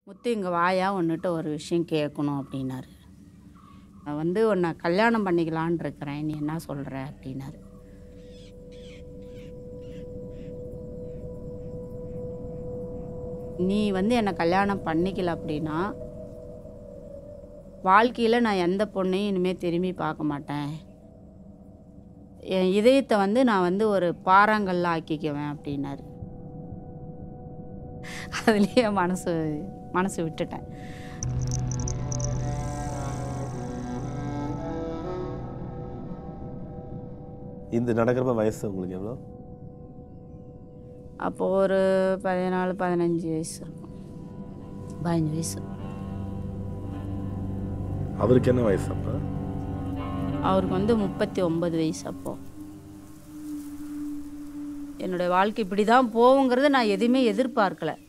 முத்து இங்கே வாயா உன்னிட்ட ஒரு விஷயம் கேட்கணும் அப்படின்னாரு நான் வந்து உன்னை கல்யாணம் பண்ணிக்கலான் இருக்கிறேன் நீ என்ன சொல்கிற அப்படின்னாரு நீ வந்து என்னை கல்யாணம் பண்ணிக்கல அப்படின்னா வாழ்க்கையில் நான் எந்த பொண்ணையும் இனிமேல் திரும்பி பார்க்க மாட்டேன் என் இதயத்தை வந்து நான் வந்து ஒரு பாறாங்கல்ல ஆக்கிக்குவேன் அப்படின்னாரு அதுலேயே மனசு மனசு விட்டுட்டேன் இந்த நடக்கிறப்ப வயசு உங்களுக்கு எவ்வளோ அப்போது ஒரு பதினாலு பதினஞ்சு வயசு இருக்கும் பதினஞ்சு வயசு அவருக்கு என்ன வயசு அப்போ அவருக்கு வந்து முப்பத்தி ஒன்பது வயசு அப்போ என்னுடைய வாழ்க்கை இப்படி தான் போகுங்கிறத நான் எதுவுமே எதிர்பார்க்கல